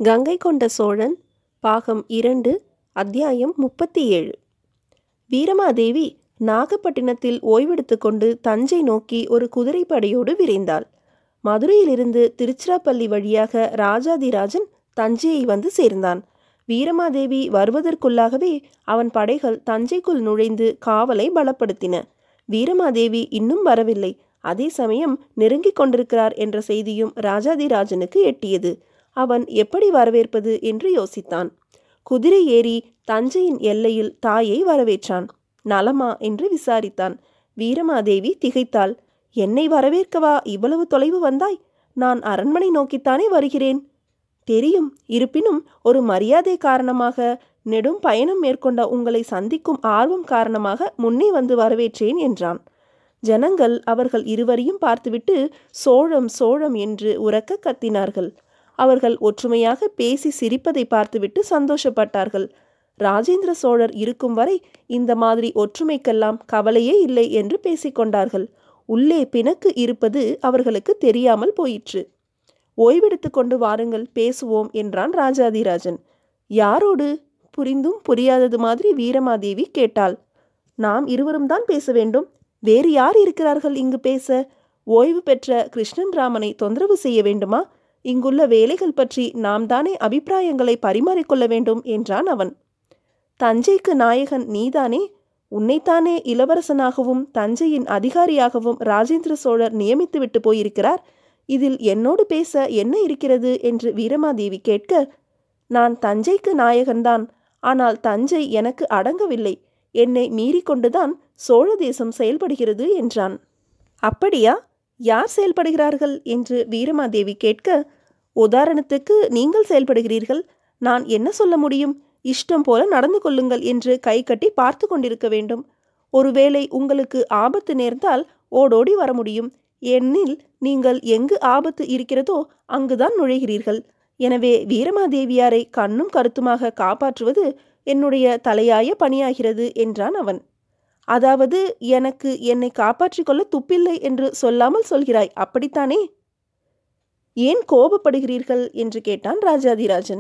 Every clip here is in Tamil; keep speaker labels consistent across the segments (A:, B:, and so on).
A: கங்கை கொண்ட சோழன் பாகம் இரண்டு அத்தியாயம் முப்பத்தி ஏழு வீரமாதேவி நாகப்பட்டினத்தில் ஓய்வெடுத்து கொண்டு தஞ்சை நோக்கி ஒரு குதிரைப்படையோடு விரைந்தாள் மதுரையிலிருந்து திருச்சிராப்பள்ளி வழியாக ராஜாதிராஜன் தஞ்சையை வந்து சேர்ந்தான் வீரமாதேவி வருவதற்குள்ளாகவே அவன் படைகள் தஞ்சைக்குள் நுழைந்து காவலை பலப்படுத்தின வீரமாதேவி இன்னும் வரவில்லை அதே சமயம் நெருங்கிக் கொண்டிருக்கிறார் என்ற செய்தியும் ராஜாதிராஜனுக்கு எட்டியது அவன் எப்படி வரவேற்பது என்று யோசித்தான் குதிரை ஏறி தஞ்சையின் எல்லையில் தாயை வரவேற்றான் நலமா என்று விசாரித்தான் வீரமாதேவி திகைத்தாள் என்னை வரவேற்கவா இவ்வளவு தொலைவு வந்தாய் நான் அரண்மனை நோக்கித்தானே வருகிறேன் தெரியும் இருப்பினும் ஒரு மரியாதை காரணமாக நெடும் பயணம் மேற்கொண்ட உங்களை சந்திக்கும் ஆர்வம் காரணமாக முன்னே வந்து வரவேற்றேன் என்றான் ஜனங்கள் அவர்கள் இருவரையும் பார்த்துவிட்டு சோழம் சோழம் என்று உறக்க கத்தினார்கள் அவர்கள் ஒற்றுமையாக பேசி சிரிப்பதை பார்த்துவிட்டு சந்தோஷப்பட்டார்கள் ராஜேந்திர சோழர் இருக்கும் வரை இந்த மாதிரி ஒற்றுமைக்கெல்லாம் கவலையே இல்லை என்று பேசிக்கொண்டார்கள் உள்ளே பிணக்கு இருப்பது அவர்களுக்கு தெரியாமல் போயிற்று ஓய்வெடுத்து கொண்டு வாருங்கள் பேசுவோம் என்றான் ராஜாதிராஜன் யாரோடு புரிந்தும் புரியாதது மாதிரி வீரமாதேவி கேட்டாள் நாம் இருவரும் தான் பேச வேண்டும் வேறு யார் இருக்கிறார்கள் இங்கு பேச ஓய்வு பெற்ற கிருஷ்ணன் ராமனை தொந்தரவு செய்ய வேண்டுமா இங்குள்ள வேலைகள் பற்றி நாம் தானே அபிப்பிராயங்களை பரிமாறிக்கொள்ள வேண்டும் என்றான் அவன் தஞ்சைக்கு நாயகன் நீதானே உன்னைத்தானே இளவரசனாகவும் தஞ்சையின் அதிகாரியாகவும் ராஜேந்திர சோழர் நியமித்துவிட்டு போயிருக்கிறார் இதில் என்னோடு பேச என்ன இருக்கிறது என்று வீரமாதேவி கேட்க நான் தஞ்சைக்கு நாயகன்தான் ஆனால் தஞ்சை எனக்கு அடங்கவில்லை என்னை மீறிக்கொண்டுதான் சோழ தேசம் செயல்படுகிறது என்றான் அப்படியா யார் செயல்படுகிறார்கள் என்று வீரமாதேவி கேட்க உதாரணத்துக்கு நீங்கள் செயல்படுகிறீர்கள் நான் என்ன சொல்ல முடியும் இஷ்டம் போல நடந்து கொள்ளுங்கள் என்று கை கட்டி பார்த்து கொண்டிருக்க வேண்டும் ஒருவேளை உங்களுக்கு ஆபத்து நேர்ந்தால் ஓடோடி வர முடியும் எனில் நீங்கள் எங்கு ஆபத்து இருக்கிறதோ அங்குதான் நுழைகிறீர்கள் எனவே வீரமாதேவியாரை கண்ணும் கருத்துமாக காப்பாற்றுவது என்னுடைய தலையாய பணியாகிறது என்றான் அவன் அதாவது எனக்கு என்னை காப்பாற்றிக் கொள்ள துப்பில்லை என்று சொல்லாமல் சொல்கிறாய் அப்படித்தானே ஏன் கோபப்படுகிறீர்கள் என்று கேட்டான் ராஜாதிராஜன்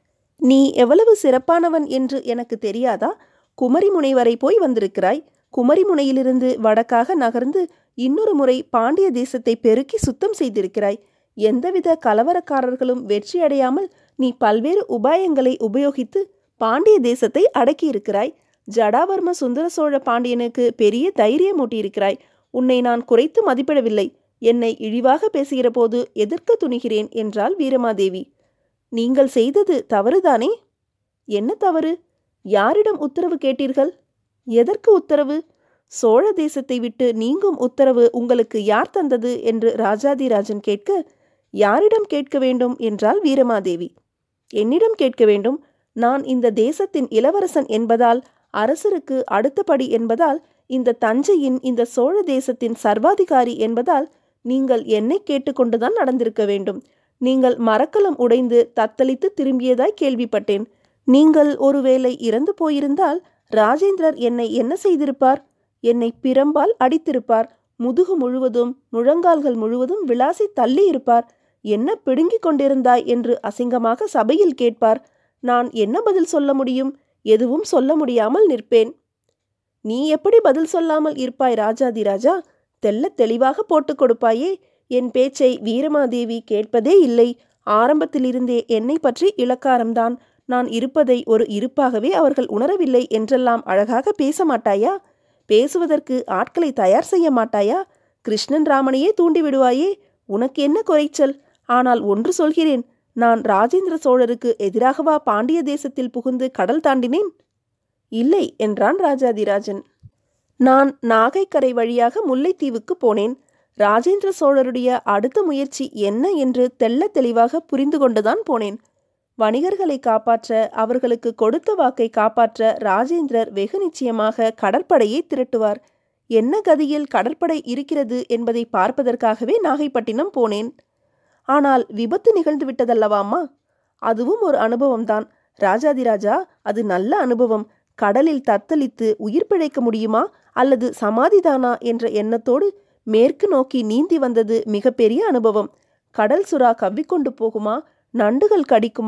A: நீ எவ்வளவு சிறப்பானவன் என்று எனக்கு தெரியாதா குமரிமுனை வரை போய் வந்திருக்கிறாய் குமரிமுனையிலிருந்து வடக்காக நகர்ந்து இன்னொரு முறை பாண்டிய தேசத்தை பெருக்கி சுத்தம் செய்திருக்கிறாய் எந்தவித கலவரக்காரர்களும் வெற்றி அடையாமல் நீ பல்வேறு உபாயங்களை உபயோகித்து பாண்டிய தேசத்தை அடக்கியிருக்கிறாய் ஜடாவர்ம சுந்தர சோழ பாண்டியனுக்கு பெரிய தைரியம் ஊட்டியிருக்கிறாய் உன்னை நான் குறைத்து மதிப்பிடவில்லை என்னை இழிவாக பேசுகிற போது எதிர்க்க துணிகிறேன் என்றாள் வீரமாதேவி நீங்கள் செய்தது தவறுதானே என்ன தவறு யாரிடம் உத்தரவு கேட்டீர்கள் எதற்கு உத்தரவு சோழ தேசத்தை விட்டு நீங்கும் உத்தரவு உங்களுக்கு யார் தந்தது என்று ராஜாதிராஜன் கேட்க யாரிடம் கேட்க வேண்டும் என்றால் வீரமாதேவி என்னிடம் கேட்க வேண்டும் நான் இந்த தேசத்தின் இளவரசன் என்பதால் அரசருக்கு அடுத்தபடி என்பதால் இந்த தஞ்சையின் இந்த சோழ தேசத்தின் சர்வாதிகாரி என்பதால் நீங்கள் என்னை கேட்டுக்கொண்டுதான் நடந்திருக்க வேண்டும் நீங்கள் மரக்கலம் உடைந்து தத்தளித்து திரும்பியதாய் கேள்விப்பட்டேன் நீங்கள் ஒருவேளை இறந்து போயிருந்தால் ராஜேந்திரர் என்னை என்ன செய்திருப்பார் என்னை பிரம்பால் அடித்திருப்பார் முதுகு முழுவதும் முழங்கால்கள் முழுவதும் விளாசி தள்ளி இருப்பார் என்ன பிடுங்கிக் கொண்டிருந்தாய் என்று அசிங்கமாக சபையில் கேட்பார் நான் என்ன பதில் சொல்ல முடியும் எதுவும் சொல்ல முடியாமல் நிற்பேன் நீ எப்படி பதில் சொல்லாமல் இருப்பாய் ராஜாதிராஜா தெல்ல தெளிவாக போட்டுக் கொடுப்பாயே என் பேச்சை வீரமாதேவி கேட்பதே இல்லை ஆரம்பத்திலிருந்தே என்னை பற்றி இலக்காரம்தான் நான் இருப்பதை ஒரு இருப்பாகவே அவர்கள் உணரவில்லை என்றெல்லாம் அழகாக பேச மாட்டாயா பேசுவதற்கு ஆட்களை தயார் செய்ய மாட்டாயா கிருஷ்ணன் ராமனையே தூண்டி விடுவாயே உனக்கு என்ன குறைச்சல் ஆனால் ஒன்று சொல்கிறேன் நான் ராஜேந்திர சோழருக்கு எதிராகவா பாண்டிய தேசத்தில் புகுந்து கடல் தாண்டினேன் இல்லை என்றான் ராஜாதிராஜன் நான் நாகைக்கரை வழியாக முல்லைத்தீவுக்கு போனேன் ராஜேந்திர சோழருடைய அடுத்த முயற்சி என்ன என்று தெல்ல தெளிவாக புரிந்து கொண்டுதான் போனேன் வணிகர்களை காப்பாற்ற அவர்களுக்கு கொடுத்த வாக்கை காப்பாற்ற ராஜேந்திரர் வெகு நிச்சயமாக கடற்படையை திரட்டுவார் என்ன கதியில் கடற்படை இருக்கிறது என்பதை பார்ப்பதற்காகவே நாகைப்பட்டினம் போனேன் ஆனால் விபத்து நிகழ்ந்து விட்டதல்லவாம்மா அதுவும் ஒரு அனுபவம்தான் ராஜாதிராஜா அது நல்ல அனுபவம் கடலில் தத்தளித்து உயிர் பிழைக்க முடியுமா அல்லது சமாதிதானா என்ற எண்ணத்தோடு மேற்கு நோக்கி நீந்தி வந்தது மிகப்பெரிய அனுபவம் கடல் சுறா கவ்விக்கொண்டு போகுமா நண்டுகள் கடிக்குமா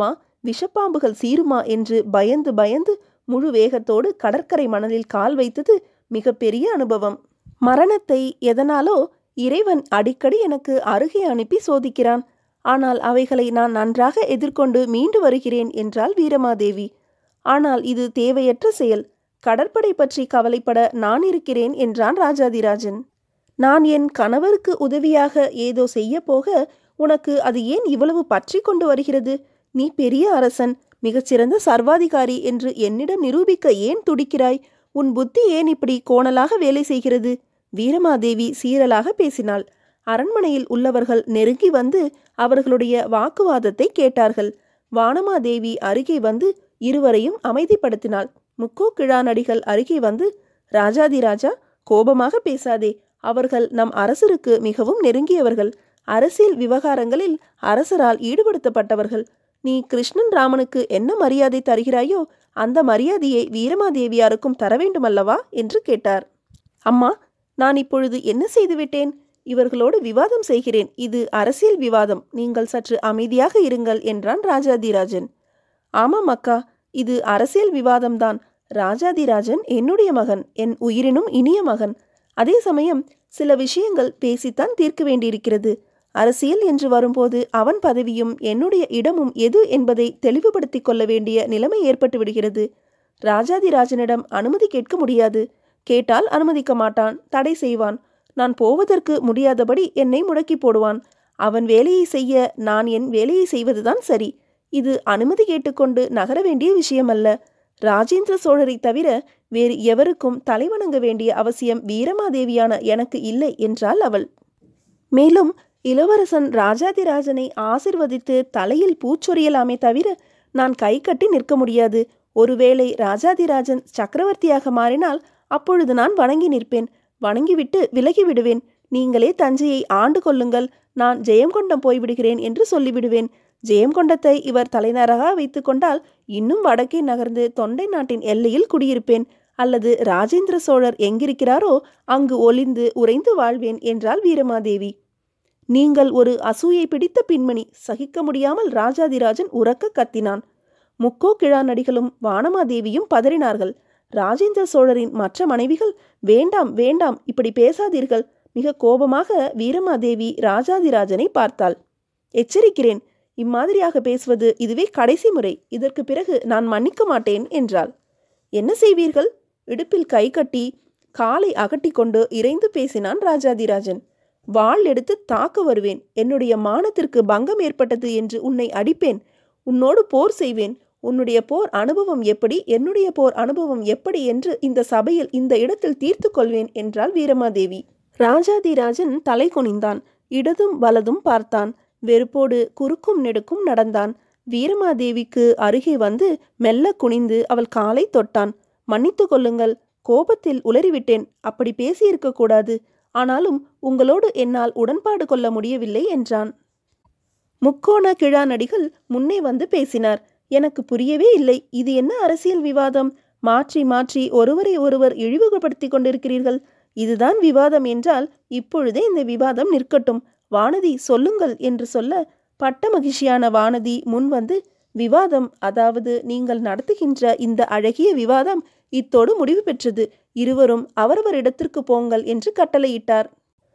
A: விஷப்பாம்புகள் சீருமா என்று பயந்து பயந்து முழு வேகத்தோடு கடற்கரை மணலில் கால் வைத்தது மிகப்பெரிய அனுபவம் மரணத்தை எதனாலோ இறைவன் அடிக்கடி எனக்கு அருகே அனுப்பி சோதிக்கிறான் ஆனால் அவைகளை நான் நன்றாக எதிர்கொண்டு மீண்டு வருகிறேன் என்றாள் வீரமாதேவி ஆனால் இது தேவையற்ற செயல் கடற்படை பற்றி கவலைப்பட நான் இருக்கிறேன் என்றான் ராஜாதிராஜன் நான் என் கணவருக்கு உதவியாக ஏதோ செய்ய போக உனக்கு அது ஏன் இவ்வளவு பற்றி கொண்டு வருகிறது நீ பெரிய அரசன் மிகச்சிறந்த சர்வாதிகாரி என்று என்னிடம் நிரூபிக்க ஏன் துடிக்கிறாய் உன் புத்தி ஏன் இப்படி கோணலாக வேலை செய்கிறது வீரமாதேவி சீரலாக பேசினாள் அரண்மனையில் உள்ளவர்கள் நெருங்கி வந்து அவர்களுடைய வாக்குவாதத்தை கேட்டார்கள் வானமாதேவி அருகே வந்து இருவரையும் அமைதிப்படுத்தினாள் முக்கோ கிழானடிகள் அருகே வந்து ராஜாதிராஜா கோபமாக பேசாதே அவர்கள் நம் அரசருக்கு மிகவும் நெருங்கியவர்கள் அரசியல் விவகாரங்களில் அரசரால் ஈடுபடுத்தப்பட்டவர்கள் நீ கிருஷ்ணன் ராமனுக்கு என்ன மரியாதை தருகிறாயோ அந்த மரியாதையை வீரமாதேவியாருக்கும் தர வேண்டுமல்லவா என்று கேட்டார் அம்மா நான் இப்பொழுது என்ன செய்துவிட்டேன் இவர்களோடு விவாதம் செய்கிறேன் இது அரசியல் விவாதம் நீங்கள் சற்று அமைதியாக இருங்கள் என்றான் ராஜாதிராஜன் ஆமாம் அக்கா இது அரசியல் விவாதம்தான் ராஜாதிராஜன் என்னுடைய மகன் என் உயிரினும் இனிய மகன் அதே சமயம் சில விஷயங்கள் பேசித்தான் தீர்க்க வேண்டியிருக்கிறது அரசியல் என்று வரும்போது அவன் பதவியும் என்னுடைய இடமும் எது என்பதை தெளிவுபடுத்திக் கொள்ள வேண்டிய நிலைமை ஏற்பட்டு விடுகிறது ராஜாதிராஜனிடம் அனுமதி கேட்க முடியாது கேட்டால் அனுமதிக்க மாட்டான் தடை செய்வான் நான் போவதற்கு முடியாதபடி என்னை முடக்கி போடுவான் அவன் வேலையை செய்ய நான் என் வேலையை செய்வதுதான் சரி இது அனுமதி கேட்டுக்கொண்டு நகர வேண்டிய விஷயமல்ல ராஜேந்திர சோழரை தவிர வேறு எவருக்கும் தலைவணங்க வேண்டிய அவசியம் வீரமாதேவியான எனக்கு இல்லை என்றாள் அவள் மேலும் இளவரசன் ராஜாதிராஜனை ஆசிர்வதித்து தலையில் பூச்சொரியலாமே தவிர நான் கை கட்டி நிற்க முடியாது ஒருவேளை ராஜாதிராஜன் சக்கரவர்த்தியாக மாறினால் அப்பொழுது நான் வணங்கி நிற்பேன் வணங்கிவிட்டு விலகி விடுவேன் நீங்களே தஞ்சையை ஆண்டு கொள்ளுங்கள் நான் ஜெயங்கொண்டம் போய்விடுகிறேன் என்று சொல்லிவிடுவேன் ஜெயங்கொண்டத்தை இவர் தலைநகராக வைத்துக்கொண்டால் இன்னும் வடக்கே நகர்ந்து தொண்டை நாட்டின் எல்லையில் குடியிருப்பேன் அல்லது ராஜேந்திர சோழர் எங்கிருக்கிறாரோ அங்கு ஒளிந்து உறைந்து வாழ்வேன் என்றாள் வீரமாதேவி நீங்கள் ஒரு அசூயை பிடித்த பின்மணி சகிக்க முடியாமல் ராஜாதிராஜன் உறக்க கத்தினான் முக்கோ கிழாநடிகளும் வானமாதேவியும் பதறினார்கள் ராஜேந்திர சோழரின் மற்ற மனைவிகள் வேண்டாம் வேண்டாம் இப்படி பேசாதீர்கள் மிக கோபமாக வீரமாதேவி ராஜாதிராஜனை பார்த்தாள் எச்சரிக்கிறேன் இம்மாதிரியாக பேசுவது இதுவே கடைசி முறை இதற்கு பிறகு நான் மன்னிக்க மாட்டேன் என்றாள் என்ன செய்வீர்கள் இடுப்பில் கை கட்டி காலை அகட்டி கொண்டு இறைந்து பேசினான் ராஜாதிராஜன் வாள் எடுத்து தாக்க வருவேன் என்னுடைய மானத்திற்கு பங்கம் ஏற்பட்டது என்று உன்னை அடிப்பேன் உன்னோடு போர் செய்வேன் உன்னுடைய போர் அனுபவம் எப்படி என்னுடைய போர் அனுபவம் எப்படி என்று இந்த சபையில் இந்த இடத்தில் தீர்த்து கொள்வேன் என்றாள் வீரமாதேவி ராஜாதிராஜன் தலை குனிந்தான் இடதும் வலதும் பார்த்தான் வெறுப்போடு குறுக்கும் நெடுக்கும் நடந்தான் வீரமாதேவிக்கு அருகே வந்து மெல்ல குனிந்து அவள் காலை தொட்டான் மன்னித்து கொள்ளுங்கள் கோபத்தில் உளறிவிட்டேன் அப்படி பேசியிருக்க கூடாது ஆனாலும் உங்களோடு என்னால் உடன்பாடு கொள்ள முடியவில்லை என்றான் முக்கோண கிழாநடிகள் முன்னே வந்து பேசினார் எனக்கு புரியவே இல்லை இது என்ன அரசியல் விவாதம் மாற்றி மாற்றி ஒருவரை ஒருவர் இழிவுபடுத்திக் கொண்டிருக்கிறீர்கள் இதுதான் விவாதம் என்றால் இப்பொழுதே இந்த விவாதம் நிற்கட்டும் வானதி சொல்லுங்கள் என்று சொல்ல பட்ட மகிழ்ச்சியான வானதி முன் வந்து விவாதம் அதாவது நீங்கள் நடத்துகின்ற இந்த அழகிய விவாதம் இத்தோடு முடிவு பெற்றது இருவரும் அவரவர் இடத்திற்கு போங்கள் என்று கட்டளையிட்டார்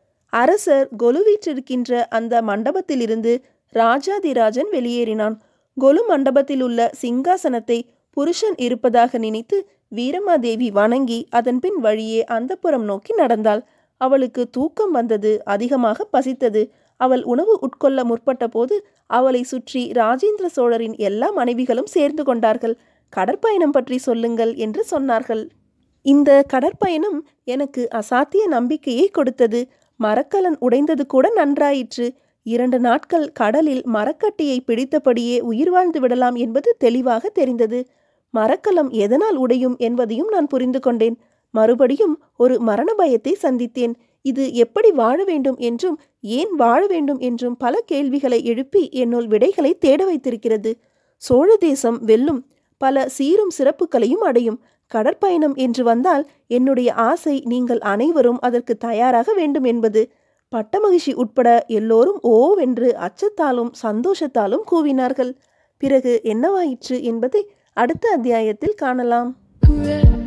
A: அரசர் கொலுவீற்றிருக்கின்ற அந்த மண்டபத்திலிருந்து ராஜாதிராஜன் வெளியேறினான் கொலு மண்டபத்தில் உள்ள சிங்காசனத்தை புருஷன் இருப்பதாக நினைத்து வீரமாதேவி வணங்கி அதன்பின் வழியே அந்தப்புறம் நோக்கி நடந்தாள் அவளுக்கு தூக்கம் வந்தது அதிகமாக பசித்தது அவள் உணவு உட்கொள்ள முற்பட்ட போது அவளை சுற்றி ராஜேந்திர சோழரின் எல்லா மனைவிகளும் சேர்ந்து கொண்டார்கள் கடற்பயணம் பற்றி சொல்லுங்கள் என்று சொன்னார்கள் இந்த கடற்பயணம் எனக்கு அசாத்திய நம்பிக்கையை கொடுத்தது மரக்கலன் உடைந்தது கூட நன்றாயிற்று இரண்டு நாட்கள் கடலில் மரக்கட்டியை பிடித்தபடியே உயிர் வாழ்ந்து விடலாம் என்பது தெளிவாக தெரிந்தது மரக்கலம் எதனால் உடையும் என்பதையும் நான் புரிந்து கொண்டேன் மறுபடியும் ஒரு மரண பயத்தை சந்தித்தேன் இது எப்படி வாழ வேண்டும் என்றும் ஏன் வாழ வேண்டும் என்றும் பல கேள்விகளை எழுப்பி என்னுள் விடைகளை தேட வைத்திருக்கிறது சோழ தேசம் வெல்லும் பல சீரும் சிறப்புகளையும் அடையும் கடற்பயணம் என்று வந்தால் என்னுடைய ஆசை நீங்கள் அனைவரும் அதற்கு தயாராக வேண்டும் என்பது பட்டமகிழ்ச்சி உட்பட எல்லோரும் ஓவென்று அச்சத்தாலும் சந்தோஷத்தாலும் கூவினார்கள் பிறகு என்னவாயிற்று என்பதை அடுத்த அத்தியாயத்தில் காணலாம்
B: Red